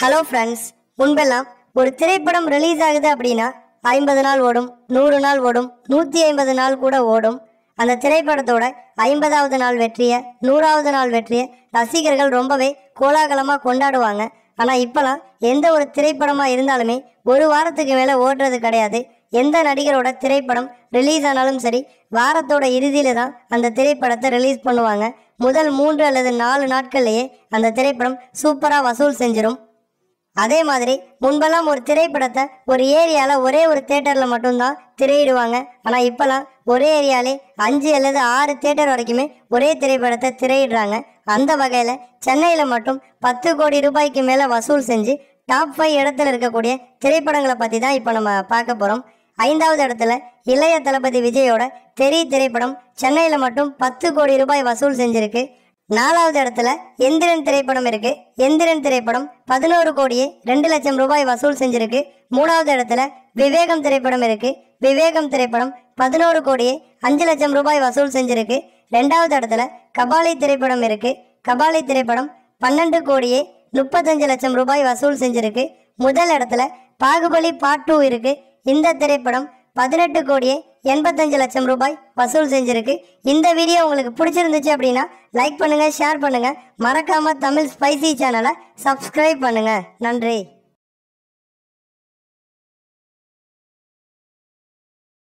hello friends முன்பெல்லாம் ஒரு திரைப்படம் ரிலீஸ் ஆகுது அப்படின்னா ஐம்பது நாள் ஓடும் நூறு நாள் ஓடும் நூற்றி ஐம்பது நாள் கூட ஓடும் அந்த திரைப்படத்தோட ஐம்பதாவது நாள் வெற்றியை நூறாவது நாள் வெற்றியை ரசிகர்கள் ரொம்பவே கோலாகலமாக கொண்டாடுவாங்க ஆனால் இப்போலாம் எந்த ஒரு திரைப்படமாக இருந்தாலுமே ஒரு வாரத்துக்கு மேலே ஓடுறது கிடையாது எந்த நடிகரோட திரைப்படம் ரிலீஸ் ஆனாலும் சரி வாரத்தோட இறுதியில தான் அந்த திரைப்படத்தை ரிலீஸ் பண்ணுவாங்க முதல் மூன்று அல்லது நாலு நாட்கள்லேயே அந்த திரைப்படம் சூப்பராக வசூல் செஞ்சிடும் அதே மாதிரி முன்பெல்லாம் ஒரு திரைப்படத்தை ஒரு ஏரியாவில் ஒரே ஒரு தேட்டரில் மட்டும்தான் திரையிடுவாங்க ஆனால் இப்போலாம் ஒரே ஏரியாலே அஞ்சு அல்லது ஆறு தேட்டர் வரைக்குமே ஒரே திரைப்படத்தை திரையிடுறாங்க அந்த வகையில் சென்னையில் மட்டும் பத்து கோடி ரூபாய்க்கு மேலே வசூல் செஞ்சு டாப் ஃபைவ் இடத்துல இருக்கக்கூடிய திரைப்படங்களை பற்றி தான் இப்போ நம்ம பார்க்க போகிறோம் ஐந்தாவது இடத்துல இளைய தளபதி விஜயோட தெரி திரைப்படம் சென்னையில் மட்டும் பத்து கோடி ரூபாய் வசூல் செஞ்சிருக்கு நாலாவது இடத்துல எந்திரன் திரைப்படம் இருக்கு எந்திரன் திரைப்படம் பதினோரு கோடியே ரெண்டு லட்சம் ரூபாய் வசூல் செஞ்சிருக்கு மூணாவது இடத்துல விவேகம் திரைப்படம் இருக்கு விவேகம் திரைப்படம் பதினோரு கோடியே அஞ்சு லட்சம் ரூபாய் வசூல் செஞ்சிருக்கு ரெண்டாவது இடத்துல கபாலி திரைப்படம் இருக்கு கபாலி திரைப்படம் பன்னெண்டு கோடியே முப்பத்தஞ்சு லட்சம் ரூபாய் வசூல் செஞ்சிருக்கு முதல் இடத்துல பாகுபலி பார்ட் டூ இருக்கு இந்த திரைப்படம் பதினெட்டு கோடியே எண்பத்தஞ்சு லட்சம் ரூபாய் வசூல் செஞ்சிருக்கு இந்த வீடியோ உங்களுக்கு பிடிச்சிருந்துச்சு அப்படின்னா லைக் பண்ணுங்க ஷேர் பண்ணுங்க மறக்காம தமிழ் ஸ்பைசி சேனலை சப்ஸ்கிரைப் பண்ணுங்க நன்றி